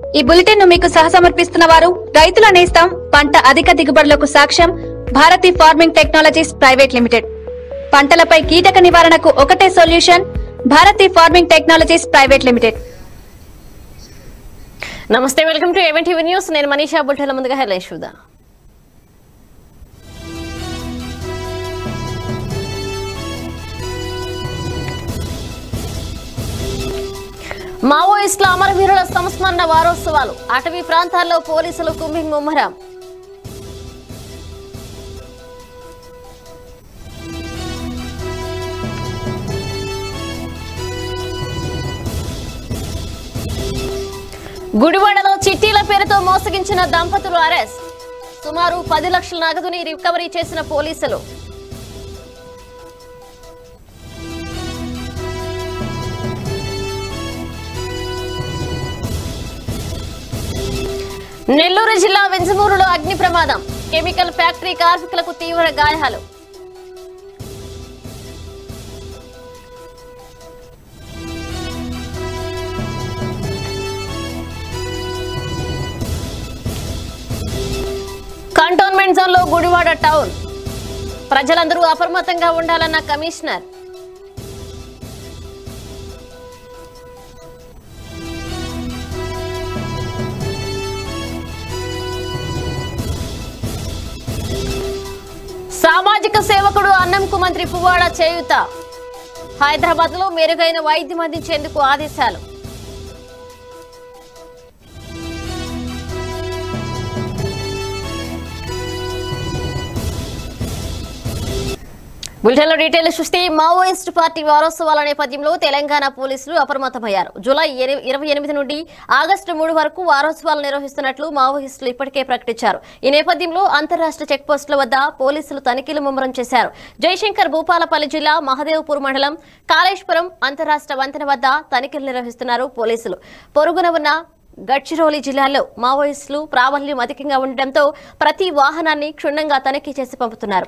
ఈ బులెటిన్ ను మీకు సహసమర్పిస్తున్న వారు రైతుల నేస్తం పంట అధిక దిగుబడులకు సాక్ష్యం Bharati farming technologies private limited పంటలపై కీటక నివారణకు ఒకటే solution Bharati farming technologies private limited నమస్తే welcome to even TV news నేను మనీషా బుల్టెల ముందుగా హెడ్లైన్ చూద్దాం మావోయిస్టుల అమరవీరుల సంస్మరణ వారోత్సవాలు అటవీ ప్రాంతాల్లో పోలీసులు కుంభింగ్ ముమ్మరం గుడివాడలో చిట్టీల పేరుతో మోసగించిన దంపతులు అరెస్ట్ సుమారు పది లక్షల నగదుని రికవరీ చేసిన పోలీసులు నెల్లూరు జిల్లా వెంజమూరులో అగ్ని ప్రమాదం కెమికల్ ఫ్యాక్టరీ కార్మికులకు తీవ్ర గాయాలు కంటోన్మెంట్ జోన్ లో గుడివాడ టౌన్ ప్రజలందరూ అప్రమత్తంగా ఉండాలన్న కమిషనర్ సామాజిక సేవకుడు అన్నంకు మంత్రి పువ్వాడ చేయుత హైదరాబాద్ లో మెరుగైన వైద్యం అందించేందుకు ఆదేశాలు బులెటిన్లో డీటెయిల్ చూస్తే మావోయిస్ట్ పార్టీ వారోత్సవాల నేపథ్యంలో తెలంగాణ పోలీసులు అప్రమత్తమయ్యారు జూలై ఎని- ఇరవై ఎనిమిది నుండి ఆగస్టు మూడు వరకు వారోత్సవాలు నిర్వహిస్తున్నట్లు మావోయిస్టులు ఇప్పటికే ప్రకటించారు ఈ నేపథ్యంలో అంతరాష్ట్ర చెక్ పోస్టుల వద్ద పోలీసులు తనిఖీలు ముమ్మరం చేశారు జయశంకర్ భూపాలపల్లి జిల్లా మహదేవ్పూర్ మండలం కాళేశ్వరం అంతరాష్ట్ర వంతెన వద్ద తనిఖీలు నిర్వహిస్తున్నారు పోలీసులు పొరుగున ఉన్న గడ్చిరోలి జిల్లాలో మావోయిస్టులు ప్రాబల్యం అధికంగా ఉండటంతో ప్రతి వాహనాన్ని క్షుణ్ణంగా తనిఖీ చేసి పంపుతున్నారు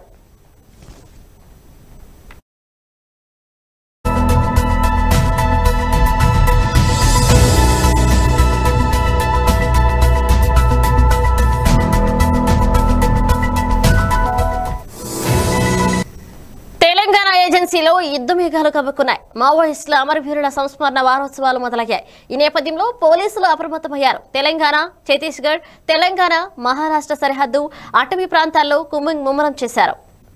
తెలంగాణ ఏజెన్సీలో యుద్ధ మేఘాలు కమ్ముకున్నాయి మావోయిస్టుల అమరవీరుల సంస్మరణ వారోత్సవాలు మొదలయ్యాయి ఈ నేపథ్యంలో పోలీసులు అప్రమత్తమయ్యారు తెలంగాణ ఛత్తీస్గఢ్ తెలంగాణ మహారాష్ట్ర సరిహద్దు అటవీ ప్రాంతాల్లో కుమ్మింగ్ ముమ్మరం చేశారు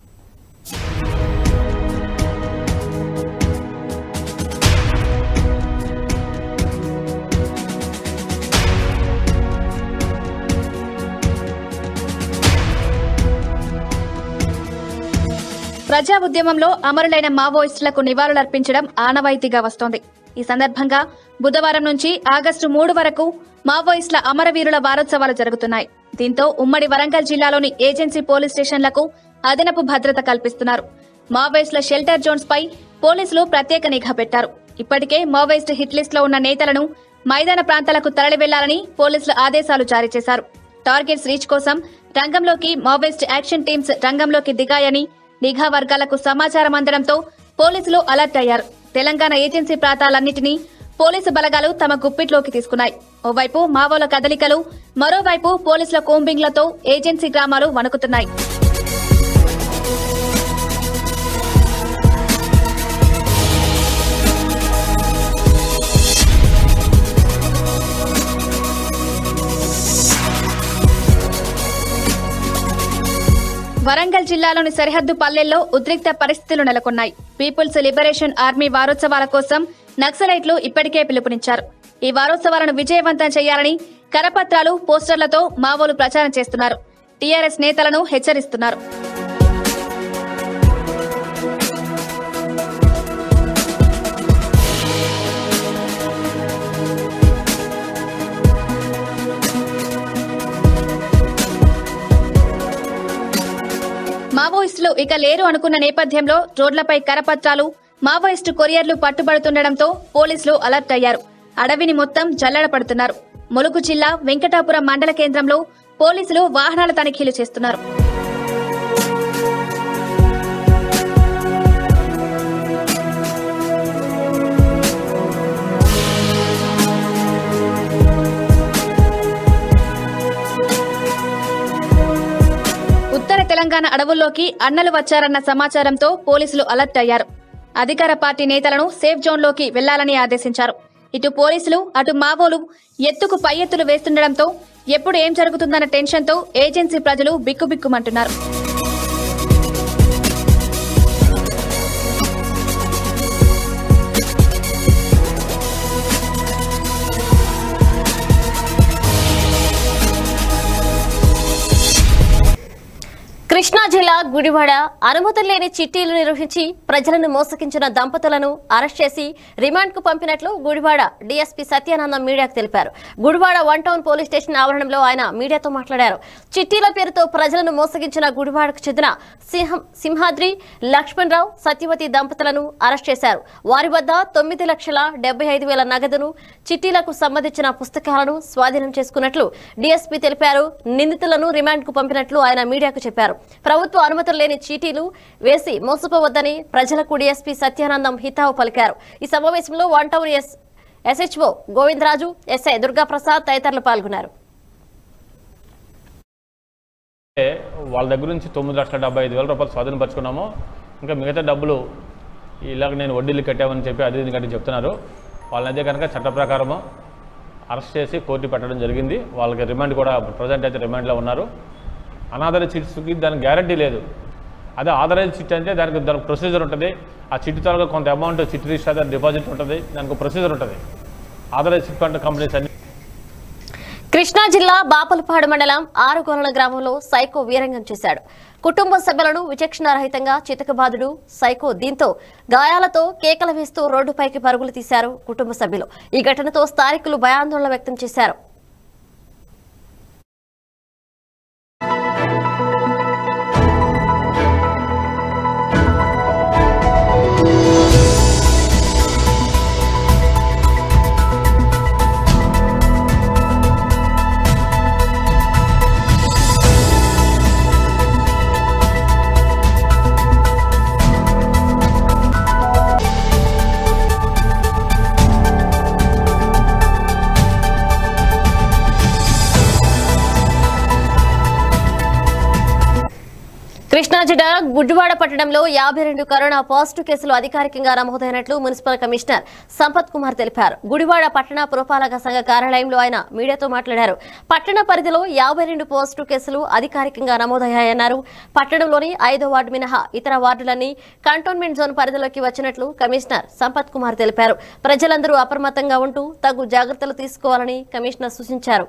ప్రజా ఉద్యమంలో అమరులైన మావోయిస్టులకు నివాళులర్పించడం ఆనవాయితీగా వస్తోంది ఈ సందర్భంగా బుధవారం నుంచి ఆగస్టు మూడు వరకు మావోయిస్టుల అమరవీరుల వారోత్సవాలు జరుగుతున్నాయి దీంతో ఉమ్మడి వరంగల్ జిల్లాలోని ఏజెన్సీ పోలీస్ స్టేషన్లకు అదనపు భద్రత కల్పిస్తున్నారు మావోయిస్టుల షెల్టర్ జోన్స్ పై పోలీసులు ప్రత్యేక నిఘా పెట్టారు ఇప్పటికే మావోయిస్ట్ హిట్ లిస్ట్ లో ఉన్న నేతలను మైదాన ప్రాంతాలకు తరలి వెళ్లాలని పోలీసులు ఆదేశాలు జారీ చేశారు టార్గెట్స్ రీచ్ కోసం రంగంలోకి మావోయిస్ట్ యాక్షన్ టీమ్స్ రంగంలోకి దిగాయని నిఘా వర్గాలకు సమాచారం అందడంతో పోలీసులు అలర్ట్ అయ్యారు తెలంగాణ ఏజెన్సీ ప్రాంతాలన్నింటినీ పోలీసు బలగాలు తమ గుప్పిట్లోకి తీసుకున్నాయి ఓవైపు మావోల కదలికలు మరోవైపు పోలీసుల కోంబింగ్లతో ఏజెన్సీ గ్రామాలు వణుకుతున్నాయి వరంగల్ జిల్లాలోని సరిహద్దు పల్లెల్లో ఉద్రిక్త పరిస్థితులు నెలకొన్నాయి పీపుల్స్ లిబరేషన్ ఆర్మీ వారోత్సవాల కోసం నక్సలైట్లు ఇప్పటికే పిలుపునిచ్చారు ఈ వారోత్సవాలను విజయవంతం చేయాలని కరపత్రాలు పోస్టర్లతో మావోలు ప్రచారం చేస్తున్నారు టీఆర్ఎస్ నేతలను హెచ్చరిస్తున్నారు మావోయిస్టులు ఇక లేరు అనుకున్న నేపథ్యంలో రోడ్లపై కరపత్రాలు మావోయిస్టు కొరియర్లు పట్టుబడుతుండటంతో పోలీసులు అలర్ట్ అయ్యారు అడవిని మొత్తం జల్లెడ పడుతున్నారు ములుగు జిల్లా వెంకటాపురం మండల కేంద్రంలో పోలీసులు వాహనాల తనిఖీలు చేస్తున్నారు తెలంగాణ అడవుల్లోకి అన్నలు వచ్చారన్న సమాచారంతో పోలీసులు అలర్ట్ అయ్యారు అధికార పార్టీ నేతలను సేఫ్ జోన్లోకి వెళ్లాలని ఆదేశించారు ఇటు పోలీసులు అటు మావోలు ఎత్తుకు పై ఎత్తులు వేస్తుండటంతో ఎప్పుడు ఏం జరుగుతుందన్న టెన్షన్తో ఏజెన్సీ ప్రజలు బిక్కుబిక్కుమంటున్నారు కృష్ణా జిల్లా గుడివాడ అనుమతులు లేని చిట్టీలు నిర్వహించి ప్రజలను మోసగించిన దంపతులను అరెస్ట్ చేసి రిమాండ్ కు పంపినట్లు గుడివాడ డీఎస్పీ సత్యానందం మీడియాకు తెలిపారు Gudivada one town police station ఆవరణంలో ఆయన మీడియాతో మాట్లాడారు చిట్టీల పేరుతో ప్రజలను మోసగించిన గుడివాడకు చెందిన సింహం సింహాద్రి లక్ష్మణ్ రావు సత్యవతి దంపతులను అరెస్ట్ చేశారు వారి వద్ద తొమ్మిది లక్షల డెబ్బై ఐదు వేల నగదును చిట్టీలకు సంబంధించిన పుస్తకాలను స్వాధీనం చేసుకున్నట్లు డీఎస్పీ తెలిపారు నిందితులను రిమాండ్ కు పంపినట్లు ఆయన మీడియాకు చెప్పారు ప్రభుత్వ అనుమతులు లేని చీటీలు వేసి మోసపోవద్దని ప్రజలకు డీఎస్పీ సత్యానందం హితావు పలికారు ఈ సమావేశంలో one town S SHO Govindaraju SI Durgaprasad తదితరులు పాల్గొన్నారు అంటే వాళ్ళ దగ్గర నుంచి తొమ్మిది లక్షల డెబ్బై ఐదు వేల రూపాయలు స్వాధీనపరుచుకున్నాము ఇంకా మిగతా డబ్బులు ఇలాగ నేను వడ్డీలు కట్టామని చెప్పి అది ఇది కట్టి చెప్తున్నారు వాళ్ళనైతే కనుక చట్ట ప్రకారము అరెస్ట్ చేసి కోర్టు పెట్టడం జరిగింది వాళ్ళకి రిమాండ్ కూడా ప్రజెంట్ అయితే రిమాండ్లో ఉన్నారు అనాథరైజ్ చిట్స్కి దానికి గ్యారంటీ లేదు అదే ఆథరైజ్ చిట్ అంటే దానికి దానికి ప్రొసీజర్ ఉంటుంది ఆ చిట్టు త్వరగా కొంత అమౌంట్ చిట్ రిజిస్టర్ డిపాజిట్ ఉంటుంది దానికి ప్రొసీజర్ ఉంటుంది ఆథరైజ్ చిట్ ఫండ్ కంపెనీస్ అన్ని కృష్ణా జిల్లా బాపలపాడు మండలం ఆరుగొలల గ్రామంలో సైకో వీరంగం చేశాడు కుటుంబ సభ్యులను విచక్షణారహితంగా చితకబాదుడు సైకో దీంతో గాయాలతో కేకలు వేస్తూ రోడ్డుపైకి పరుగులు తీశారు కుటుంబ సభ్యులు ఈ ఘటనతో స్థానికులు భయాందోళన వ్యక్తం చేశారు కృష్ణా జిల్లా గుడ్డివాడ పట్టణంలో యాభై రెండు కరోనా పాజిటివ్ కేసులు అధికారికంగా నమోదైనట్లు మున్సిపల్ కమిషనర్ సంపత్ కుమార్ తెలిపారు గుడివాడ పట్టణ పురపాలక సంఘ కార్యాలయంలో ఆయన మీడియాతో మాట్లాడారు పట్టణ పరిధిలో యాభై రెండు పాజిటివ్ కేసులు అధికారికంగా నమోదయ్యాయన్నారు పట్టణంలోని ఐదో వార్డు మినహా ఇతర వార్డులన్నీ కంటోన్మెంట్ జోన్ పరిధిలోకి వచ్చినట్లు కమిషనర్ సంపత్ కుమార్ తెలిపారు ప్రజలందరూ అప్రమత్తంగా ఉంటూ తగు జాగ్రత్తలు తీసుకోవాలని కమిషనర్ సూచించారు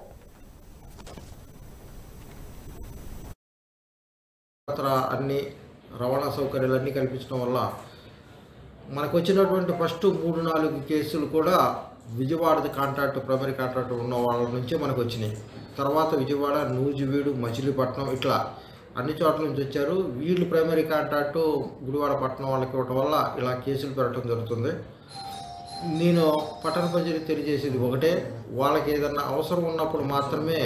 ఇతర అన్ని రవాణా సౌకర్యాలన్నీ కల్పించడం వల్ల మనకు వచ్చినటువంటి ఫస్ట్ మూడు నాలుగు కేసులు కూడా విజయవాడది కాంట్రాక్ట్ ప్రైమరీ కాంట్రాక్ట్ ఉన్న వాళ్ళ నుంచే మనకు వచ్చినాయి తర్వాత విజయవాడ నూజివీడు మచిలీపట్నం ఇట్లా అన్ని చోట్ల నుంచి వచ్చారు వీళ్ళు ప్రైమరీ కాంట్రాక్టు గుడివాడ పట్టణం వాళ్ళకి ఇవ్వటం వల్ల ఇలా కేసులు పెరగటం జరుగుతుంది నేను పట్టణ ప్రజలకు తెలియజేసేది ఒకటే వాళ్ళకి ఏదన్నా అవసరం ఉన్నప్పుడు మాత్రమే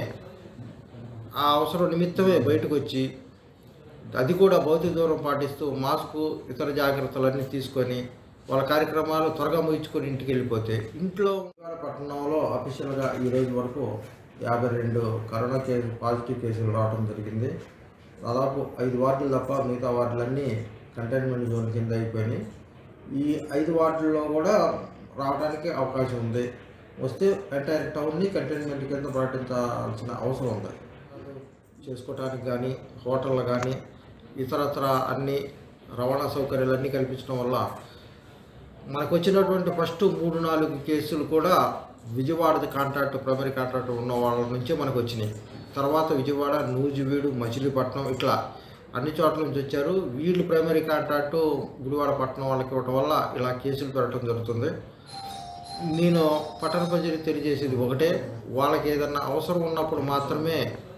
ఆ అవసరం నిమిత్తమే బయటకు వచ్చి అది కూడా భౌతిక దూరం పాటిస్తూ మాస్కు ఇతర జాగ్రత్తలన్నీ తీసుకొని వాళ్ళ కార్యక్రమాలు త్వరగా ముగించుకొని ఇంటికి వెళ్ళిపోతే ఇంట్లో పట్టణంలో అఫీషియల్గా ఈ రోజు వరకు యాభై రెండు కరోనా కేసు పాజిటివ్ కేసులు రావడం జరిగింది దాదాపు ఐదు వార్డులు తప్ప మిగతా వార్డులన్నీ కంటైన్మెంట్ జోన్ కింద అయిపోయినాయి ఈ ఐదు వార్డుల్లో కూడా రావడానికి అవకాశం ఉంది వస్తే ఎంటైర్ టౌన్ని కంటైన్మెంట్ కింద ప్రకటించాల్సిన అవసరం ఉంది చేసుకోవటానికి కానీ హోటళ్ళు కానీ ఇతరత్ర అన్ని రవాణా సౌకర్యాలన్నీ కల్పించడం వల్ల మనకు వచ్చినటువంటి ఫస్ట్ మూడు నాలుగు కేసులు కూడా విజయవాడది కాంట్రాక్ట్ ప్రైమరీ కాంట్రాక్ట్ ఉన్న వాళ్ళ నుంచే మనకు వచ్చినాయి తర్వాత విజయవాడ నూజివీడు మచిలీపట్నం ఇట్లా అన్ని చోట్ల నుంచి వచ్చారు వీళ్ళు ప్రైమరీ కాంట్రాక్టు గుడివాడ పట్టణం వాళ్ళకి ఇవ్వటం వల్ల ఇలా కేసులు పెరగటం జరుగుతుంది నేను పట్టణ ప్రజలకు తెలియజేసేది ఒకటే వాళ్ళకి ఏదన్నా అవసరం ఉన్నప్పుడు మాత్రమే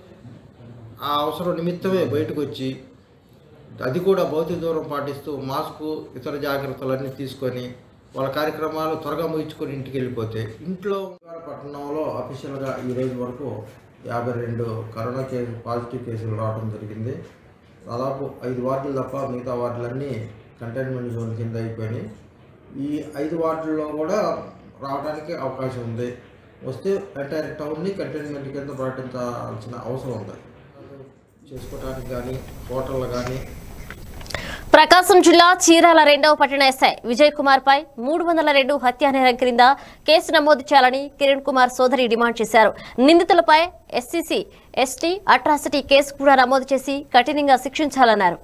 ఆ అవసరం నిమిత్తమే బయటకు వచ్చి అది కూడా భౌతిక దూరం పాటిస్తూ మాస్కు ఇతర జాగ్రత్తలన్నీ తీసుకొని వాళ్ళ కార్యక్రమాలు త్వరగా ముగించుకొని ఇంటికి వెళ్ళిపోతే ఇంట్లో పట్టణంలో అఫీషియల్గా ఈ రోజు వరకు యాభై రెండు కరోనా కేసు పాజిటివ్ కేసులు రావడం జరిగింది దాదాపు ఐదు వార్డులు తప్ప మిగతా వార్డులన్నీ కంటైన్మెంట్ జోన్ కింద అయిపోయినాయి ఈ ఐదు వార్డుల్లో కూడా రావడానికి అవకాశం ఉంది వస్తే ఎంటైర్ టౌన్ని కంటైన్మెంట్ కింద ప్రకటించాల్సిన అవసరం ఉంది చేసుకోవడానికి కానీ హోటళ్ళు కానీ ప్రకాశం జిల్లా చీరాల రెండవ పట్టణ ఎస్ఐ విజయ్ కుమార్ పై మూడు వందల రెండు హత్యా నేరం క్రింద కేసు నమోదు చేయాలని కిరణ్ కుమార్ సోదరి డిమాండ్ చేశారు నిందితులపై ఎస్సీసీ ఎస్టీ అట్రాసిటీ కేసు కూడా నమోదు చేసి కఠినంగా శిక్షించాలన్నారు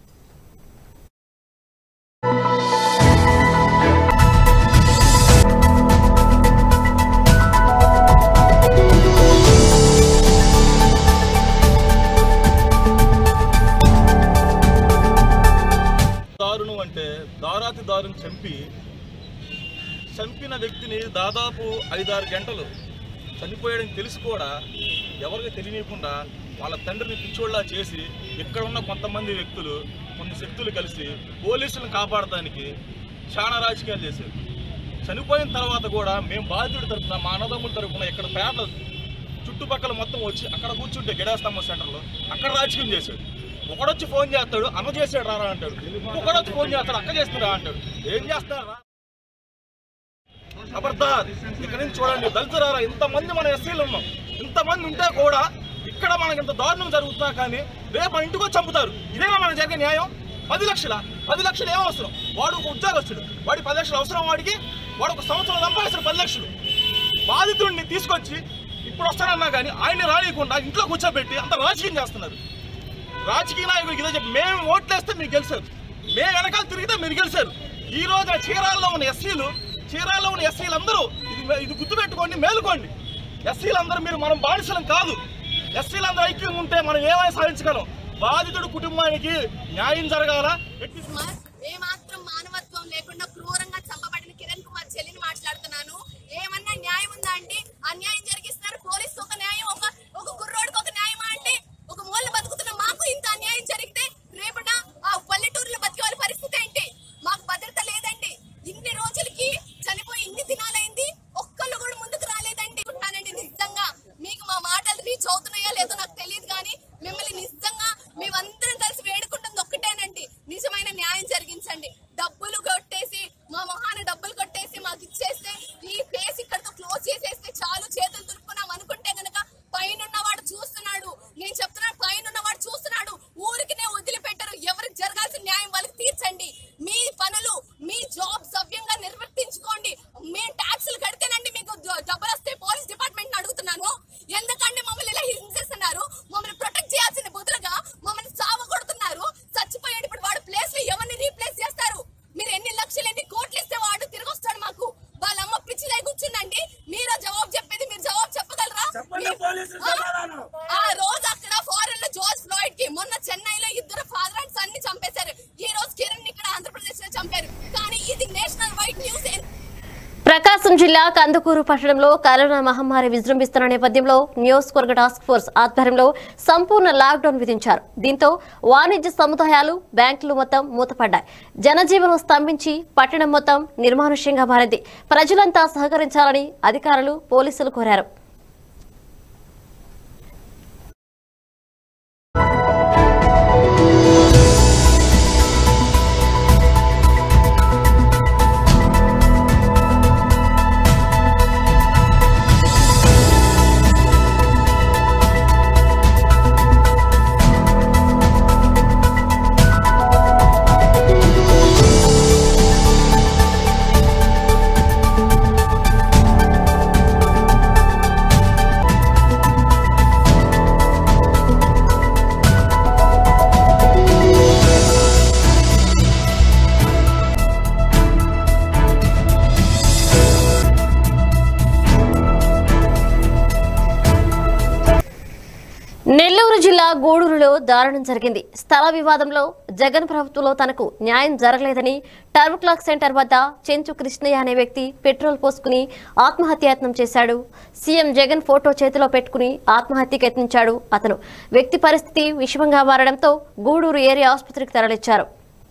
దారుణం అంటే దారాతి దారుని చంపి చంపిన వ్యక్తిని దాదాపు ఐదారు గంటలు చనిపోయాడని తెలిసి కూడా ఎవరికి తెలియకుండా వాళ్ళ తండ్రిని పిచ్చోళ్ళ చేసి ఇక్కడ ఉన్న కొంతమంది వ్యక్తులు కొన్ని శక్తులు కలిసి పోలీసులను కాపాడటానికి చాలా రాజకీయాలు చేశారు చనిపోయిన తర్వాత కూడా మేము బాధితుడి తరఫున మా అన్నదమ్ముల తరఫున ఇక్కడ పేద చుట్టుపక్కల మొత్తం వచ్చి అక్కడ కూర్చుంటే గిడాస్తమ్మ సెంటర్లో అక్కడ రాజకీయం చేశాడు ఒకడొచ్చి ఫోన్ చేస్తాడు అన్న చేసాడు రారా అంటాడు ఒకడొచ్చి ఫోన్ చేస్తాడు అక్క చేస్తున్నారా అంటాడు ఏం చేస్తారా ఖబర్దార్ ఇక్కడ నుంచి చూడండి దళితురారా ఇంతమంది మన ఎస్సీలు ఉన్నాం ఇంతమంది ఉంటే కూడా ఇక్కడ మనకి ఇంత దారుణం జరుగుతున్నా కానీ రేపు మన ఇంటికి వచ్చి చంపుతారు ఇదేనా మన జరిగే న్యాయం పది లక్షల పది లక్షలు ఏం అవసరం వాడు ఒక ఉద్యోగస్తుడు వాడి పది లక్షలు అవసరం వాడికి వాడు ఒక సంవత్సరం సంపాదిస్తాడు పది లక్షలు బాధితుడిని తీసుకొచ్చి ఇప్పుడు వస్తానన్నా కానీ ఆయన్ని రానియకుండా ఇంట్లో కూర్చోబెట్టి అంత రాజకీయం చేస్తున్నారు రాజకీయ నాయకుడికి ఇదే చెప్పి మేము ఓట్లేస్తే మీరు గెలిచారు మేము వెనకాల తిరిగితే మీరు గెలిచారు ఈ రోజు ఆ చీరాల్లో ఉన్న ఎస్సీలు చీరాల్లో ఉన్న ఎస్సీలు అందరూ ఇది ఇది గుర్తుపెట్టుకోండి మేలుకోండి ఎస్సీలు అందరూ మీరు మనం బానిసలం కాదు ఎస్సీలు అందరూ ఐక్యంగా ఉంటే మనం ఏమైనా సాధించగలం బాధితుడు కుటుంబానికి న్యాయం జరగాల ఎట్టి కుమార్ ఏ మాత్రం మానవత్వం లేకుండా క్రూరంగా చంపబడిన కిరణ్ కుమార్ చెల్లిని మాట్లాడుతున్నాను ఏమన్నా న్యాయం ఉందా అండి అన్యాయం జరిగిస్తున్నారు పోలీసు ఒక న్యాయం ఒక ఒక కుర్రోడికి ఒక న్యాయమా అంటే ఒక మూల బతుకుతున్న మాకు ఇంత అన్యాయం జరిగితే రేపట ఆ పల్లెటూరులో బతికే వాళ్ళ పరిస్థితి ఏంటి మాకు భద్రత లేదండి ఇన్ని రోజులకి చనిపోయి ఇన్ని దినాలైంది ఒక్కళ్ళు కూడా ముందుకు రాలేదండి ఉంటానండి నిజంగా మీకు మా మాటలు రీచ్ అవుతున్నాయో లేదో నాకు తెలియదు కానీ మిమ్మల్ని నిజంగా మేమందరం కలిసి వేడుకుంటుంది ఒక్కటేనండి నిజమైన న్యాయం జరిగించండి డబ్బులు కొట్టేసి మా మొహాన డబ్బులు కొట్టేసి మాకు ఇచ్చేస్తే ఈ కేసు ఇక్కడతో క్లోజ్ చేసేస్తే చాలు చేతులు దులుపుకున్నాం అనుకుంటే గనక పైన వాడు చూస్తున్నాడు నేను చెప్తున్నాను పైన వాడు చూస్తున్నాడు ఊరికినే వదిలిపెట్టరు ఎవరికి జరగాల్సిన న్యాయం వాళ్ళకి తీర్చండి మీ పనులు మీ జాబ్ సవ్యంగా నిర్వర్తించుకోండి మేము ట్యాక్సులు కడితేనండి మీకు ద- డబ్బులు వస్తే పోలీస్ డిపార్ట్మెంట్ అడుగుతున్నాను ఎందుకంటే మమ్మల్ని ఇలా హింసిస్తున్నారు మమ్మల్ని ప్రొటెక్ట్ చేయాల్సిన బదులుగా మమ్మల్ని సావగొడుతున్నారు చచ్చిపోయాడు ఇప్పుడు వాడు ప్లేస్ లో ఎవరిని రీప్లేస్ చేస్తారు మీరు ఎన్ని లక్షలు ఎన్ని కోట్లు ఇస్తే వాడు తిరిగి వస్తాడు మాకు వాళ్ళ అమ్మ పిచ్చిలై కూర్చుందండి మీరు జవాబు చెప్పేది మీరు జవాబు చెప్పగలరా ఆ- ఆ రోజు అక్కడ ఫారెన్ లో జోర్జ్ ఫ్లాయిడ్ కి మొన్న చెన్నైలో ఇద్దరు ఫాదర్ అండ్ సన్ ని చంపేశారు ఈ రోజు కిరణ్ ఇక్కడ ఆంధ్రప్రదేశ్ లో చంపారు కానీ ఇది నేషనల్ వైడ్ న్యూస్ ప్రకాశం జిల్లా కందుకూరు పట్టణంలో కరోనా మహమ్మారి విజృంభిస్తున్న నేపథ్యంలో నియోజకవర్గ టాస్క్ ఫోర్స్ ఆధ్వర్యంలో సంపూర్ణ లాక్డౌన్ విధించారు దీంతో వాణిజ్య సముదాయాలు బ్యాంకులు మొత్తం మూతపడ్డాయి జనజీవనం స్తంభించి పట్టణం మొత్తం నిర్మానుష్యంగా మారింది ప్రజలంతా సహకరించాలని అధికారులు పోలీసులు కోరారు నెల్లూరు జిల్లా గూడూరులో దారుణం జరిగింది స్థల వివాదంలో జగన్ ప్రభుత్వంలో తనకు న్యాయం జరగలేదని టర్వ్ క్లాక్ సెంటర్ వద్ద చెంచు కృష్ణయ్య అనే వ్యక్తి పెట్రోల్ పోసుకుని ఆత్మహత్యాయత్నం చేశాడు సీఎం జగన్ ఫోటో చేతిలో పెట్టుకుని ఆత్మహత్యకు యత్నించాడు అతను వ్యక్తి పరిస్థితి విషమంగా మారడంతో గూడూరు ఏరియా ఆసుపత్రికి తరలించారు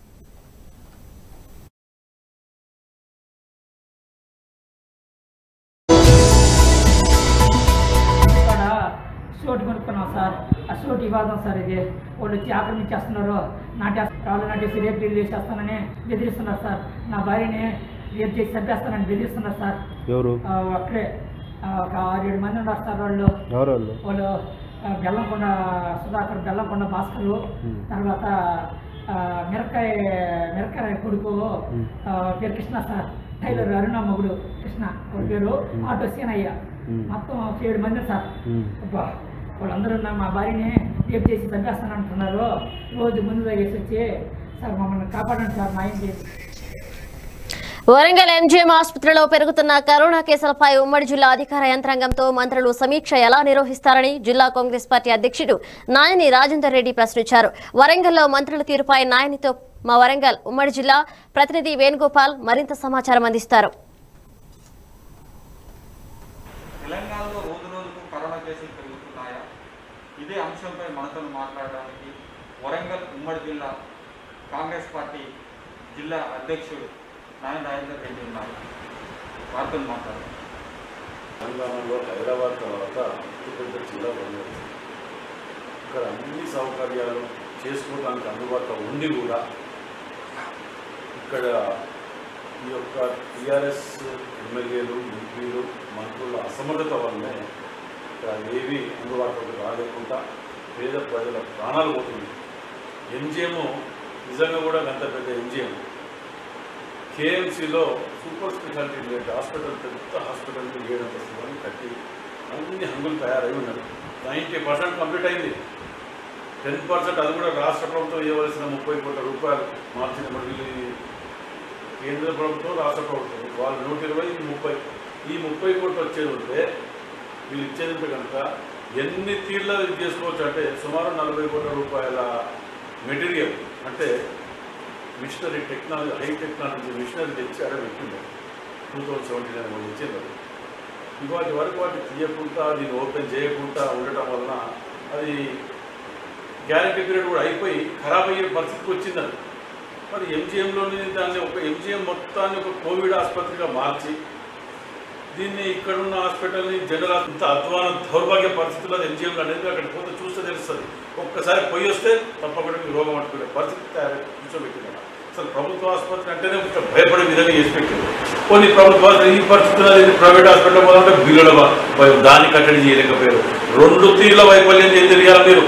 ఇక్కడ సోటు కొనుక్కున్నాం సార్ ఆ సోటు వివాదం సార్ ఇది వాళ్ళు వచ్చి ఆక్రమించేస్తున్నారు నాటే రాళ్ళు నాటేసి రేపు రిలీజ్ చేస్తానని బెదిరిస్తున్నారు సార్ నా భార్యని రేపు చేసి చంపేస్తానని బెదిరిస్తున్నారు సార్ ఎవరు ఆ, అక్కడే ఆ, ఒక ఆరు ఏడు మంది ఉన్నారు సార్ వాళ్ళు ఎవరు వాళ్ళు వాళ్ళు ఆ, బెల్లంకొండ సుధాకర్ బెల్లంకొండ భాస్కరు తర్వాత ఆ, మిరకాయ మిరకాయ కొడుకు ఆ, పేరు కృష్ణ సార్ టైలర్ అరుణ మొగుడు కృష్ణ వాళ్ళ పేరు ఆటో సీనయ్య మొత్తం ఒక ఏడు మంది సార్ అబ్బా వాళ్ళందరూ నా మా భార్యని రేపు చేసి చంపేస్తానంటున్నారు రోజు ముందు తాగేసి వచ్చి సార్ మమ్మల్ని కాపాడండి సార్ మా ఇంటి వరంగల్ ఎంజీఎం ఆసుపత్రిలో పెరుగుతున్న కరోనా కేసులపై ఉమ్మడి జిల్లా అధికార యంత్రాంగంతో మంత్రులు సమీక్ష ఎలా నిర్వహిస్తారని జిల్లా కాంగ్రెస్ పార్టీ అధ్యక్షుడు నాయని రాజేందర్ రెడ్డి ప్రశ్నించారు వరంగల్లో మంత్రుల తీరుపై నాయనితో మా వరంగల్ ఉమ్మడి జిల్లా ప్రతినిధి వేణుగోపాల్ మరింత సమాచారం అందిస్తారు తెలంగాణలో రోజు రోజుకు కరోనా కేసులు పెరుగుతున్నాయా ఇదే అంశంపై మనతో మాట్లాడడానికి వరంగల్ ఉమ్మడి జిల్లా కాంగ్రెస్ పార్టీ జిల్లా అధ్యక్షుడు నాయన రాజేందర్ రెడ్డి ఉన్నారు వారితో మాట్లాడారు తెలంగాణలో హైదరాబాద్ తర్వాత అతిపెద్ద జిల్లా వరంగల్ ఇక్కడ అన్ని సౌకర్యాలు చేసుకోవడానికి అందుబాటులో ఉండి కూడా ఇక్కడ ఈ యొక్క టీఆర్ఎస్ ఎమ్మెల్యేలు ఎంపీలు మంత్రుల అసమర్థత వల్లనే ఇక్కడ ఏవి అందుబాటులోకి రాలేకుండా పేద ప్రజల ప్రాణాలు పోతుంది ఎంజిఎం నిజంగా కూడా అంత పెద్ద ఎంజిఎం కేఎంసీలో సూపర్ స్పెషాలిటీ లేట్ హాస్పిటల్ పెద్ద హాస్పిటల్ ఏడంత స్థలం కట్టి అన్ని హంగులు తయారై ఉన్నది నైంటీ పర్సెంట్ కంప్లీట్ అయింది టెన్ పర్సెంట్ అది కూడా రాష్ట్ర ప్రభుత్వం ఇవ్వవలసిన ముప్పై కోట్ల రూపాయలు మార్చిన మరి వీళ్ళు కేంద్ర ప్రభుత్వం రాష్ట్ర ప్రభుత్వం వాళ్ళు నూట ఇరవై ఇది ముప్పై ఈ ముప్పై కోట్లు వచ్చేది ఉంటే వీళ్ళు ఇచ్చేది ఉంటే కనుక ఎన్ని తీర్ల ఇది చేసుకోవచ్చు అంటే సుమారు నలభై కోట్ల రూపాయల మెటీరియల్ అంటే machinery technology high technology machinery తెచ్చి అక్కడ పెట్టింది టూ థౌజండ్ సెవెంటీన్ అని వాళ్ళు ఇచ్చింది ఇవాటి వరకు వాటిని తీయకుండా దీన్ని ఓపెన్ చేయకుండా ఉండటం వలన అది గ్యారంటీ పీరియడ్ కూడా అయిపోయి ఖరాబ్ అయ్యే పరిస్థితికి వచ్చింది అది మరి ఎంజిఎంలోని దాన్ని ఒక ఎంజిఎం మొత్తాన్ని ఒక కోవిడ్ ఆసుపత్రిగా మార్చి దీన్ని ఇక్కడున్న హాస్పిటల్ని జనరల్ ఇంత అధ్వాన దౌర్భాగ్య పరిస్థితుల్లో ఎంజిఎం అనేది అక్కడ పోతే చూస్తే తెలుస్తుంది ఒక్కసారి పోయి వస్తే తప్పకుండా మీకు రోగం అంటుకునే పరిస్థితి తయారు కూర్చోబెట్టింది అసలు ప్రభుత్వ ఆసుపత్రి అంటేనే కొంచెం భయపడే విధంగా చేసి పెట్టింది కొన్ని ప్రభుత్వ ఆసుపత్రి ఈ పరిస్థితుల్లో ఇది ప్రైవేట్ హాస్పిటల్ పోదామంటే బిల్లుల భయం దాన్ని కట్టడి చేయలేకపోయారు రెండు తీర్ల వైఫల్యం చేసి తెలియాలి మీరు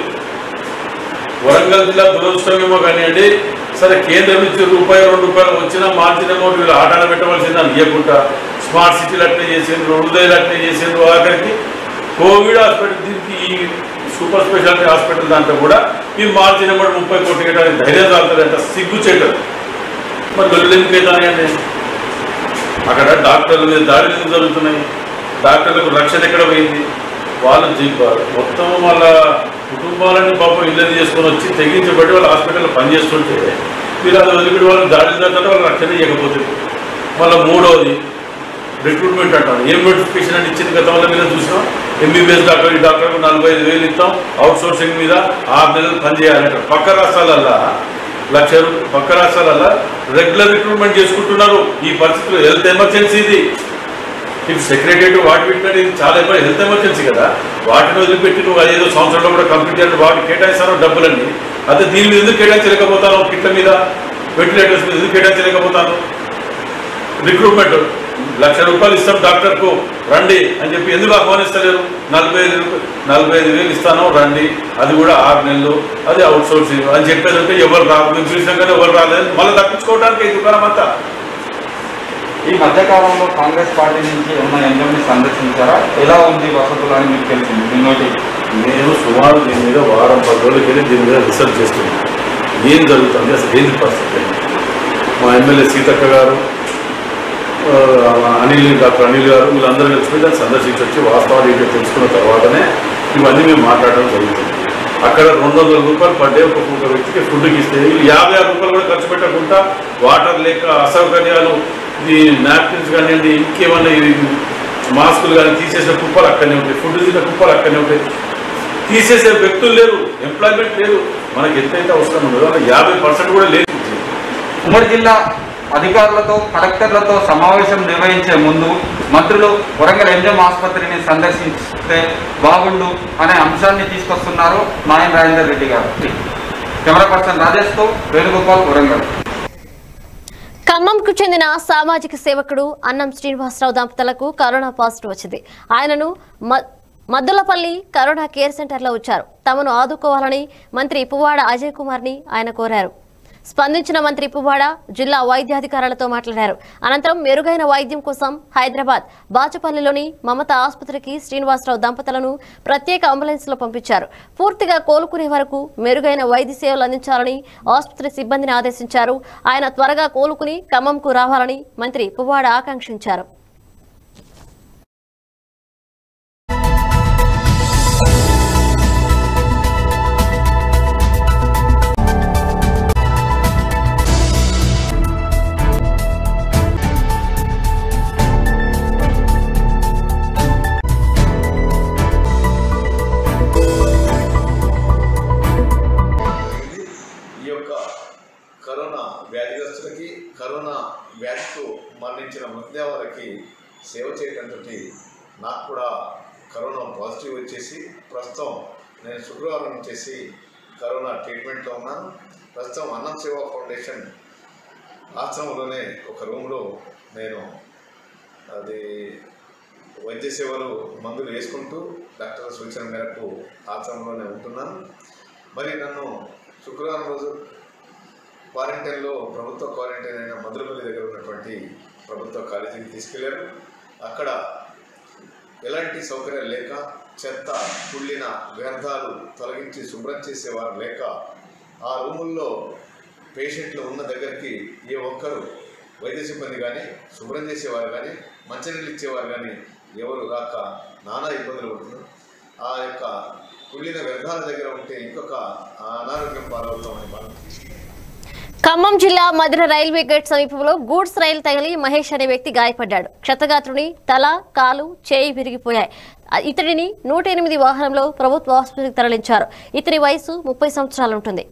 వరంగల్ జిల్లా దురదృష్టమేమో కానివ్వండి సరే కేంద్రం నుంచి రూపాయి రెండు రూపాయలు వచ్చినా మార్జిన్ అమౌంట్ వీళ్ళు ఆటాన పెట్టవలసిందని ఇవ్వకుండా స్మార్ట్ సిటీలు అట్లే చేసిండ్రు హృదయాలు అట్లే చేసిండ్రు ఆఖరికి కోవిడ్ హాస్పిటల్ దీనికి ఈ సూపర్ స్పెషాలిటీ హాస్పిటల్ దాంట్లో కూడా ఈ మార్జిన్ అమౌంట్ ముప్పై కోట్లు కట్టడానికి ధైర్యం చాలుతుందంట సిగ్గు చేయటం మరి వెళ్ళి ఎందుకు అవుతాయండి అక్కడ డాక్టర్ల మీద దాడులు ఎందుకు జరుగుతున్నాయి డాక్టర్లకు రక్షణ ఎక్కడ పోయింది వాళ్ళు జీపారు మొత్తం వాళ్ళ కుటుంబాలని పాపం ఇల్లు చేసుకొని వచ్చి తెగించబడి వాళ్ళ హాస్పిటల్లో పనిచేస్తుంటే వీళ్ళు అది వదిలిపెట్టి వాళ్ళు దాడులు జరుగుతుంటే వాళ్ళు రక్షణ ఇవ్వకపోతుంది మళ్ళీ మూడవది రిక్రూట్మెంట్ అంటాం ఏం నోటిఫికేషన్ అని ఇచ్చింది గతంలో మీద చూసినాం ఎంబీబీఎస్ డాక్టర్ ఈ డాక్టర్కు నలభై ఐదు వేలు ఇస్తాం అవుట్ సోర్సింగ్ మీద ఆరు నెలలు పనిచేయాలంటారు పక్క రాష్ట్రాలల్లా లక్ష రూ- పక్క రాష్ట్రాలల్లా రెగ్యులర్ రిక్రూట్మెంట్ చేసుకుంటున్నారు ఈ పరిస్థితుల్లో హెల్త్ ఎమర్జెన్సీ ఇది ఇటు సెక్రటరీ వాటి పెట్టినట్టు ఇది చాలా ఇబ్బంది హెల్త్ ఎమర్జెన్సీ కదా వాటిని వదిలిపెట్టి నువ్వు అదేదో సంవత్సరంలో కూడా కంప్లీట్ చేయాలి వాటికి కేటాయిస్తాను డబ్బులన్నీ అదే దీని మీద ఎందుకు కేటాయించలేకపోతాను కిట్ల మీద వెంటిలేటర్స్ మీద ఎందుకు కేటాయించలేకపోతాను రిక్రూట్మెంట్ లక్ష రూపాయలు ఇస్తాం డాక్టర్కు రండి అని చెప్పి ఎందుకు ఆహ్వానిస్తలేరు నలభై ఐదు రూపాయలు నలభై ఐదు వేలు ఇస్తాను రండి అది కూడా ఆరు నెలలు అది అవుట్ సోర్సింగ్ అని చెప్పేది ఉంటే ఎవరు రాదు మేము పిలిచినాం కానీ ఎవరు రాలేదు మళ్ళీ తప్పించుకోవడానికి ఈ దుకాణం అంతా ఈ మధ్యకాలంలో కాంగ్రెస్ పార్టీ నుంచి ఏమైనా ఎంజాయ్ని సందర్శించారా ఎలా ఉంది వసతులు అని మీకు తెలిసింది దీనిలోకి నేను సుమారు దీని మీద వారం పది రోజులకి వెళ్ళి దీని మీద రీసెర్చ్ చేస్తున్నాను ఏం జరుగుతుంది అసలు ఏంది పరిస్థితి మా ఎమ్మెల్యే సీతక్క గారు ఆ, అనిల్ డాక్టర్ అనిల్ గారు వీళ్ళందరూ కలిసి దాన్ని సందర్శించి వచ్చి వాస్తవాలు ఏంటో తెలుసుకున్న తర్వాతనే ఇవన్నీ మేము మాట్లాడడం జరుగుతుంది అక్కడ రెండు వందల రూపాయలు పర్ డే ఒక్కొక్క వ్యక్తికి ఫుడ్కి ఇస్తే వీళ్ళు యాభై ఆరు రూపాయలు కూడా ఖర్చు పెట్టకుండా వాటర్ లేక అసౌకర్యాలు ఈ నాప్కిన్స్ కానివ్వండి ఇంకేమన్నా ఈ మాస్కులు కానీ తీసేసిన కుప్పలు అక్కడనే ఉంటాయి ఫుడ్ తిన్న కుప్పలు అక్కడనే ఉంటాయి తీసేసే వ్యక్తులు లేరు ఎంప్లాయ్మెంట్ లేదు మనకి ఎంతైతే అవసరం ఉండదో అలా యాభై పర్సెంట్ కూడా లేదు ఉమ్మడి జిల్లా అధికారులతో కలెక్టర్లతో సమావేశం నిర్వహించే ముందు మంత్రులు వరంగల్ ఎంజం ఆసుపత్రిని సందర్శిస్తే బాగుండు అనే అంశాన్ని తీసుకొస్తున్నారు నాయన రాజేందర్ రెడ్డి గారు కెమెరా పర్సన్ రాజేష్తో వేణుగోపాల్ వరంగల్ ఖమ్మంకు చెందిన సామాజిక సేవకుడు అన్నం శ్రీనివాసరావు దంపతులకు కరోనా పాజిటివ్ వచ్చింది ఆయనను మ- మద్దులపల్లి కరోనా కేర్ సెంటర్లో వచ్చారు తమను ఆదుకోవాలని మంత్రి పువ్వాడ అజయ్ కుమార్ని ఆయన కోరారు స్పందించిన మంత్రి పువ్వాడ జిల్లా వైద్యాధికారులతో మాట్లాడారు అనంతరం మెరుగైన వైద్యం కోసం హైదరాబాద్ బాచుపల్లిలోని మమత ఆసుపత్రికి శ్రీనివాసరావు దంపతులను ప్రత్యేక అంబులెన్స్లో పంపించారు పూర్తిగా కోలుకునే వరకు మెరుగైన వైద్య సేవలు అందించాలని ఆసుపత్రి సిబ్బందిని ఆదేశించారు ఆయన త్వరగా కోలుకుని ఖమ్మంకు రావాలని మంత్రి పువ్వాడ ఆకాంక్షించారు ఈ యొక్క కరోనా వ్యాధిగ్రస్తులకి కరోనా వ్యాధితో మరణించిన మృతదేహాలకి సేవ చేయడంతో నాకు కూడా కరోనా పాజిటివ్ వచ్చేసి ప్రస్తుతం నేను శుక్రవారం వచ్చేసి కరోనా ట్రీట్మెంట్లో ఉన్నాను ప్రస్తుతం అన్నం సేవా ఫౌండేషన్ ఆశ్రమంలోనే ఒక రూమ్లో నేను అది వైద్య సేవలు మందులు వేసుకుంటూ డాక్టర్ సూచన మేరకు ఆశ్రమంలోనే ఉంటున్నాను మరి నన్ను శుక్రవారం రోజు క్వారంటైన్లో ప్రభుత్వ క్వారంటైన్ అయిన మధురపల్లి దగ్గర ఉన్నటువంటి ప్రభుత్వ కాలేజీకి తీసుకెళ్లారు అక్కడ ఎలాంటి సౌకర్యాలు లేక చెత్త కుళ్ళిన వ్యర్థాలు తొలగించి శుభ్రం చేసేవారు లేక ఆ రూముల్లో పేషెంట్లు ఉన్న దగ్గరికి ఏ ఒక్కరు వైద్య సిబ్బంది కానీ శుభ్రం చేసేవారు కానీ మంచినీళ్ళు ఇచ్చేవారు కానీ ఎవరు రాక నానా ఇబ్బందులు పడుతున్నారు ఆ యొక్క కుళ్ళిన వ్యర్థాల దగ్గర ఉంటే ఇంకొక అనారోగ్యం పాలవుతామని భావించి ఖమ్మం జిల్లా మధిర రైల్వే గేట్ సమీపంలో గూడ్స్ రైలు తగిలి మహేష్ అనే వ్యక్తి గాయపడ్డాడు క్షతగాత్రుని తల కాలు చేయి విరిగిపోయాయి ఆ, ఇతడిని నూట ఎనిమిది వాహనంలో ప్రభుత్వ ఆసుపత్రికి తరలించారు ఇతని వయసు ముప్పై సంవత్సరాలు ఉంటుంది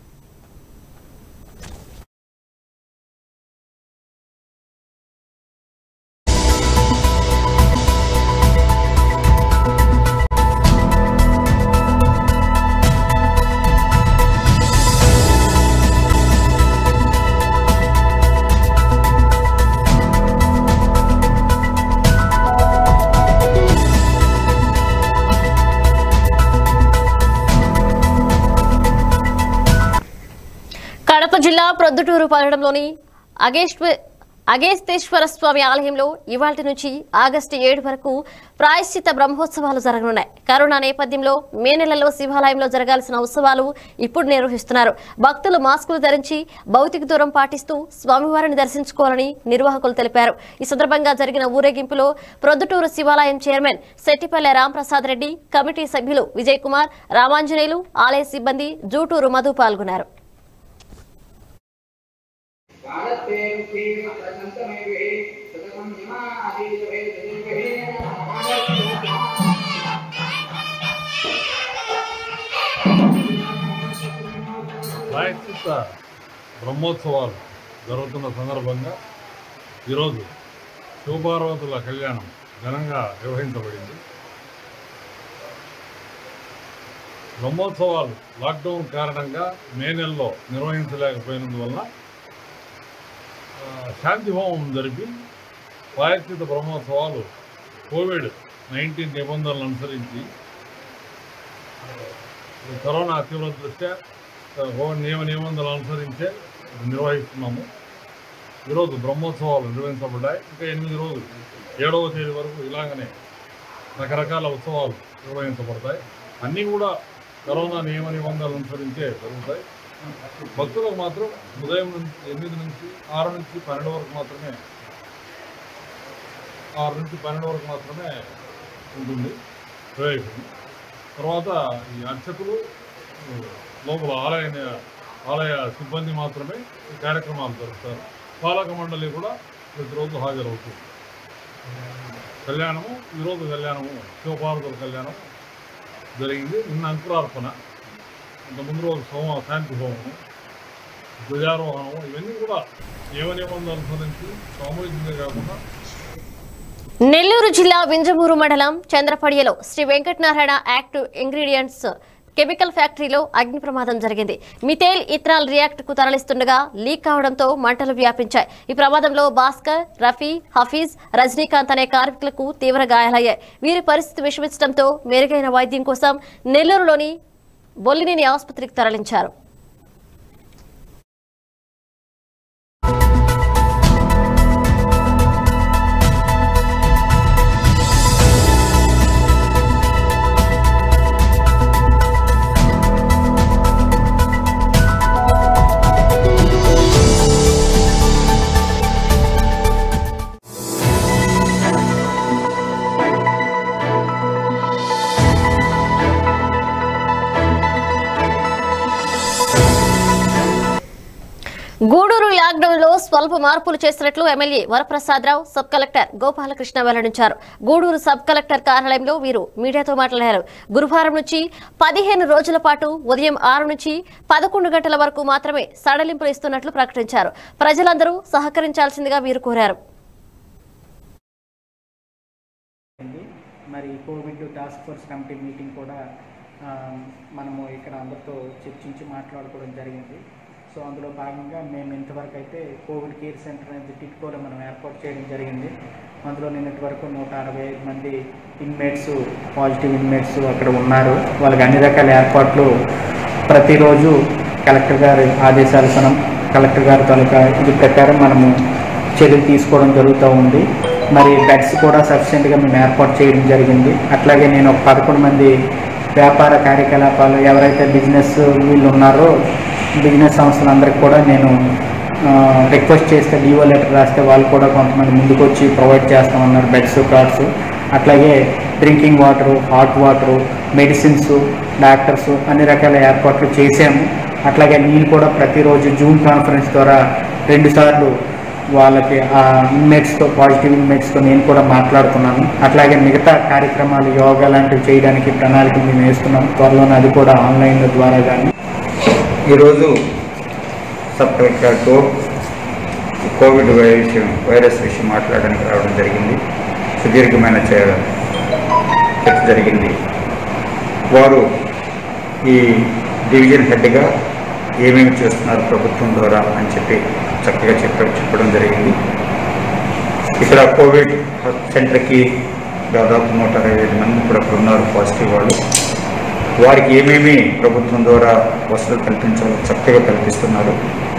కడప జిల్లా ప్రొద్దుటూరు పట్టణంలోని అగేశ్వ అగేస్తేశ్వర స్వామి ఆలయంలో ఇవాటి నుంచి ఆగస్టు ఏడు వరకు ప్రాయశ్చిత బ్రహ్మోత్సవాలు జరగనున్నాయి కరోనా నేపథ్యంలో మే నెలలో శివాలయంలో జరగాల్సిన ఉత్సవాలు ఇప్పుడు నిర్వహిస్తున్నారు భక్తులు మాస్కులు ధరించి భౌతిక దూరం పాటిస్తూ స్వామివారిని దర్శించుకోవాలని నిర్వాహకులు తెలిపారు ఈ సందర్భంగా జరిగిన ఊరేగింపులో ప్రొద్దుటూరు శివాలయం చైర్మన్ సెట్టిపల్లె రాంప్రసాద్ రెడ్డి కమిటీ సభ్యులు విజయ్ కుమార్ రామాంజనేయులు ఆలయ సిబ్బంది జూటూరు మధు పాల్గొన్నారు ప్రాయశ్చిత్త బ్రహ్మోత్సవాలు జరుగుతున్న సందర్భంగా ఈరోజు శివపార్వతుల కళ్యాణం ఘనంగా నిర్వహించబడింది బ్రహ్మోత్సవాలు లాక్డౌన్ కారణంగా మే నెలలో నిర్వహించలేకపోయినందువల్ల ఆ, శాంతి హోమం జరిపి ప్రాయశ్చిత బ్రహ్మోత్సవాలు కోవిడ్ నైన్టీన్ నిబంధనలు అనుసరించి ఈ కరోనా తీవ్ర దృష్ట్యా కోవిడ్ నియమ నిబంధనలు అనుసరించే నిర్వహిస్తున్నాము ఈరోజు బ్రహ్మోత్సవాలు నిర్వహించబడ్డాయి ఇంకా ఎనిమిది రోజులు ఏడవ తేదీ వరకు ఇలాగనే రకరకాల ఉత్సవాలు నిర్వహించబడతాయి అన్నీ కూడా కరోనా నియమ నిబంధనలు అనుసరించే జరుగుతాయి భక్తులకు మాత్రం ఉదయం నుంచి ఎనిమిది నుంచి ఆరు నుంచి పన్నెండు వరకు మాత్రమే ఆరు నుంచి పన్నెండు వరకు మాత్రమే ఉంటుంది ప్రవేశం తర్వాత ఈ అర్చకులు లోపల ఆలయ ఆలయ సిబ్బంది మాత్రమే ఈ కార్యక్రమాలు జరుపుతారు పాలక మండలి కూడా ప్రతిరోజు హాజరవుతుంది కళ్యాణము ఈరోజు కళ్యాణము శివపార్వతుల కళ్యాణం జరిగింది నిన్న అంకురార్పణ ఇంత ముందు రోజు సోమ శాంతి హోమము ధ్వజారోహణము ఇవన్నీ కూడా నియమ నిబంధనలు అనుసరించి సామూహికంగా కాకుండా నెల్లూరు జిల్లా వింజమూరు మండలం చంద్రపడియలో Shri Venkatanarayana active ingredients chemical ఫ్యాక్టరీలో అగ్ని ప్రమాదం జరిగింది మిథేల్ ఇథనాల్ రియాక్ట్ కు తరలిస్తుండగా లీక్ కావడంతో మంటలు వ్యాపించాయి ఈ ప్రమాదంలో భాస్కర్ రఫీ హఫీజ్ రజనీకాంత్ అనే కార్మికులకు తీవ్ర గాయాలయ్యాయి వీరి పరిస్థితి విషమించడంతో మెరుగైన వైద్యం కోసం నెల్లూరులోని బొల్లినేని ఆసుపత్రికి తరలించారు గూడూరు లాక్డౌన్ లో స్వల్ప మార్పులు చేసినట్లు MLA Varaprasadarao sub collector Gopalakrishna వెల్లడించారు గూడూరు సబ్ కలెక్టర్ కార్యాలయంలో వీరు మీడియాతో మాట్లాడారు గురువారం నుంచి పదిహేను రోజుల పాటు ఉదయం ఆరు నుంచి పదకొండు గంటల వరకు మాత్రమే సడలింపులు ఇస్తున్నట్లు ప్రకటించారు ప్రజలందరూ సహకరించాల్సిందిగా వీరు కోరారు మరి covid task force committee meeting కూడా ఆ, మనము ఇక్కడ అందరితో చర్చించి మాట్లాడుకోవడం జరిగింది సో అందులో భాగంగా మేము ఇంతవరకు అయితే కోవిడ్ కేర్ సెంటర్ అనేది టిట్కోలో మనం ఏర్పాటు చేయడం జరిగింది అందులో నిన్నటి వరకు నూట అరవై ఐదు మంది ఇన్మేట్స్ పాజిటివ్ ఇన్మేట్స్ అక్కడ ఉన్నారు వాళ్ళకి అన్ని రకాల ఏర్పాట్లు ప్రతిరోజు కలెక్టర్ గారి ఆదేశానుసారం కలెక్టర్ గారి తాలూకా ఇది ప్రకారం మనము చర్యలు తీసుకోవడం జరుగుతూ ఉంది మరి బెడ్స్ కూడా సఫిషియెంట్గా మేము ఏర్పాటు చేయడం జరిగింది అట్లాగే నేను ఒక పదకొండు మంది వ్యాపార కార్యకలాపాలు ఎవరైతే బిజినెస్ వీళ్ళు ఉన్నారో బిజినెస్ సంస్థలందరికీ కూడా నేను ఆ, రిక్వెస్ట్ చేస్తే డిఓ లెటర్ రాస్తే వాళ్ళు కూడా కొంతమంది ముందుకు వచ్చి ప్రొవైడ్ చేస్తామన్నారు బెడ్స్ కార్డ్స్ అట్లాగే drinking water hot water medicines doctors అన్ని రకాల ఏర్పాట్లు చేశాము అట్లాగే నేను కూడా ప్రతిరోజు జూమ్ కాన్ఫరెన్స్ ద్వారా రెండుసార్లు వాళ్ళకి ఆ ఇన్మేట్స్తో పాజిటివ్ ఇన్మేట్స్తో నేను కూడా మాట్లాడుతున్నాను అట్లాగే మిగతా కార్యక్రమాలు యోగా లాంటివి చేయడానికి ప్రణాళిక మేము వేస్తున్నాం త్వరలోనే అది కూడా ఆన్లైన్ ద్వారా కానీ ఈరోజు సబ్ కలెక్టర్తో కోవిడ్ విషయం వైరస్ విషయం మాట్లాడడానికి రావడం జరిగింది సుదీర్ఘమైన చే- చర్చ జరిగింది వారు ఈ డివిజన్ హెడ్గా ఏమేమి చేస్తున్నారు ప్రభుత్వం ద్వారా అని చెప్పి చక్కగా చెప్ప చెప్పడం జరిగింది ఇక్కడ కోవిడ్ సెంటర్కి దాదాపు నూట అరవై ఐదు మంది ఇప్పుడు అక్కడ ఉన్నారు పాజిటివ్ వాళ్ళు వారికి ఏమేమి ప్రభుత్వం ద్వారా వసతులు కల్పించాలో చక్కగా కల్పిస్తున్నారు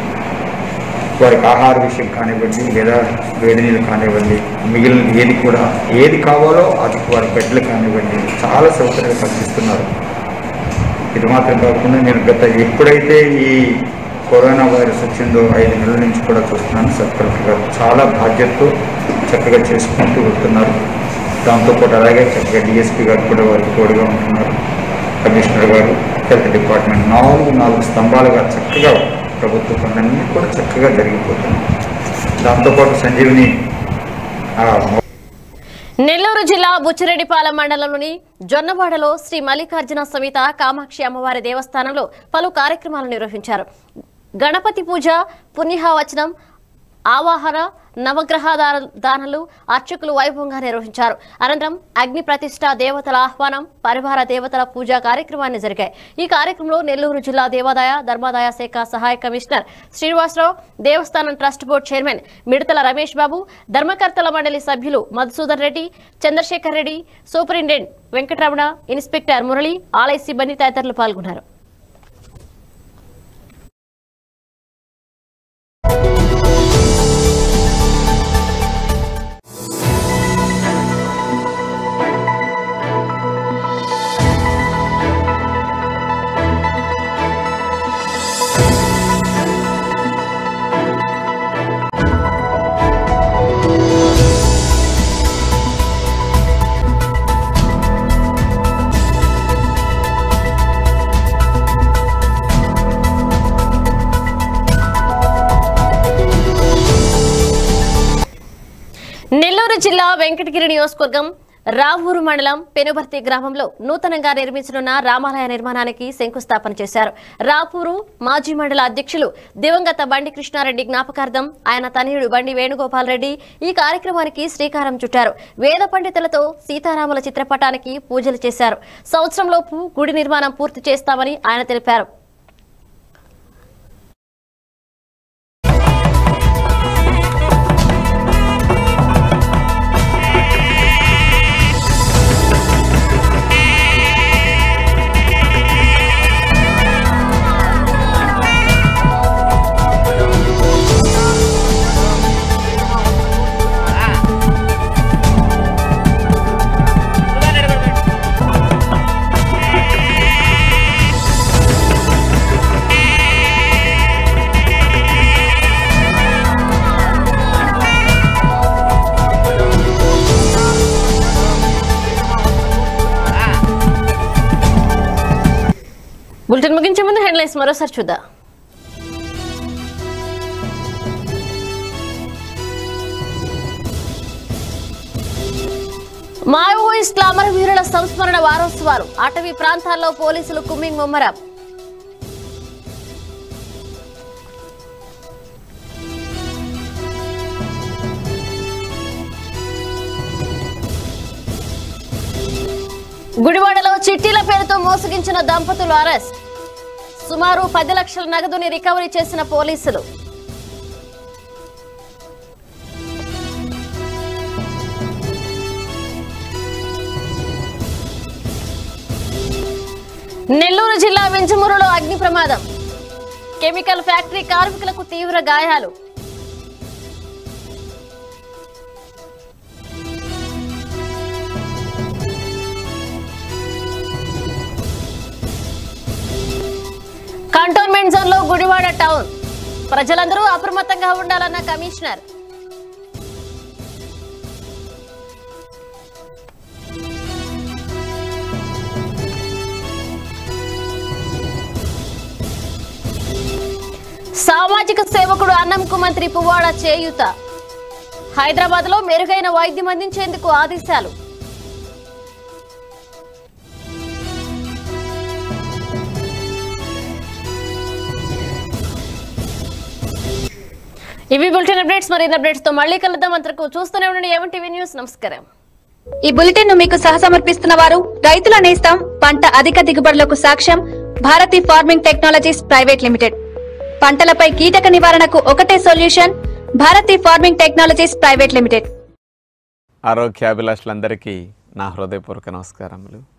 వారికి ఆహార విషయం కానివ్వండి లేదా వేడి నీళ్ళు కానివ్వండి మిగిలిన ఏది కూడా ఏది కావాలో అది వారి బెడ్లు కానివ్వండి చాలా సౌకర్యాలు కల్పిస్తున్నారు ఇది మాత్రం కాకుండా నేను గత ఎప్పుడైతే ఈ కరోనా వైరస్ వచ్చిందో ఐదు నెలల నుంచి కూడా చూస్తున్నాను సబ్ కలెక్టర్ గారు చాలా బాధ్యతతో చక్కగా చేసుకుంటూ వెళ్తున్నారు దాంతోపాటు అలాగే చక్కగా డిఎస్పీ గారు కూడా వారికి తోడుగా ఉంటున్నారు కమిషనర్ గారు హెల్త్ డిపార్ట్మెంట్ నాలుగు నాలుగు స్తంభాలుగా చక్కగా ప్రభుత్వ పనులన్నీ కూడా చక్కగా జరిగిపోతున్నాయి దాంతోపాటు సంజీవిని ఆ, నెల్లూరు జిల్లా బుచ్చిరెడ్డిపాలెం మండలంలోని జొన్నవాడలో శ్రీ మల్లికార్జున సమేత కామాక్షి అమ్మవారి దేవస్థానంలో పలు కార్యక్రమాలు నిర్వహించారు గణపతి పూజ పుణ్యహవచనం ఆవాహన నవగ్రహ దాన- దానాలు అర్చకులు వైభవంగా నిర్వహించారు అనంతరం అగ్ని ప్రతిష్ట దేవతల ఆహ్వానం పరివార దేవతల పూజా కార్యక్రమాన్ని జరిగాయి ఈ కార్యక్రమంలో నెల్లూరు జిల్లా దేవాదాయ ధర్మాదాయ శాఖ సహాయ కమిషనర్ శ్రీనివాసరావు దేవస్థానం ట్రస్ట్ బోర్డు చైర్మన్ మిడతల రమేష్ బాబు ధర్మకర్తల మండలి సభ్యులు మధుసూదన్ రెడ్డి చంద్రశేఖర్ రెడ్డి సూపరింటెండెంట్ వెంకటరమణ ఇన్స్పెక్టర్ మురళి ఆలయ సిబ్బంది తదితరులు పాల్గొన్నారు నెల్లూరు జిల్లా వెంకటగిరి నియోజకవర్గం రావూరు మండలం పెనుబర్తి గ్రామంలో నూతనంగా నిర్మించనున్న రామాలయ నిర్మాణానికి శంకుస్థాపన చేశారు రాపూరు మాజీ మండల అధ్యక్షులు దివంగత బండి కృష్ణారెడ్డి జ్ఞాపకార్థం ఆయన తనయుడు బండి వేణుగోపాల్ రెడ్డి ఈ కార్యక్రమానికి శ్రీకారం చుట్టారు వేద పండితులతో సీతారాముల చిత్రపటానికి పూజలు చేశారు సంవత్సరంలోపు గుడి నిర్మాణం పూర్తి చేస్తామని ఆయన తెలిపారు బులెటిన్ ముగించే ముందు హెడ్లైన్స్ మరోసారి చూద్దాం మావోయిస్టుల అమరవీరుల సంస్మరణ వారోత్సవాలు అటవీ ప్రాంతాల్లో పోలీసులు కుమ్మింగ్ ముమ్మరం గుడివాడలో చిట్టీల పేరుతో మోసగించిన దంపతులు అరెస్ట్ సుమారు పది లక్షల నగదుని రికవరీ చేసిన పోలీసులు నెల్లూరు జిల్లా వెంచమూరులో అగ్ని ప్రమాదం కెమికల్ ఫ్యాక్టరీ కార్మికులకు తీవ్ర గాయాలు కంటోన్మెంట్ జోన్ లో గుడివాడ టౌన్ ప్రజలందరూ అప్రమత్తంగా ఉండాలన్న కమిషనర్ సామాజిక సేవకుడు అన్నంకు మంత్రి పువ్వాడ చేయూత హైదరాబాద్ లో మెరుగైన వైద్యం అందించేందుకు ఆదేశాలు ఇవి బులెటిన్ అప్డేట్స్ మరి అప్డేట్స్ తో మళ్ళీ కలుద్దాం అంతకు చూస్తూనే ఉండండి ఏవన్ టీవీ న్యూస్ నమస్కారం ఈ బులెటిన్ ను మీకు సహసమర్పిస్తున్న వారు రైతుల నేస్తం పంట అధిక దిగుబడులకు సాక్ష్యం Bharati farming technologies private limited పంటలపై కీటక నివారణకు ఒకటే solution Bharati farming technologies private limited ఆరోగ్యాభిలాషులందరికీ నా హృదయపూర్వక నమస్కారములు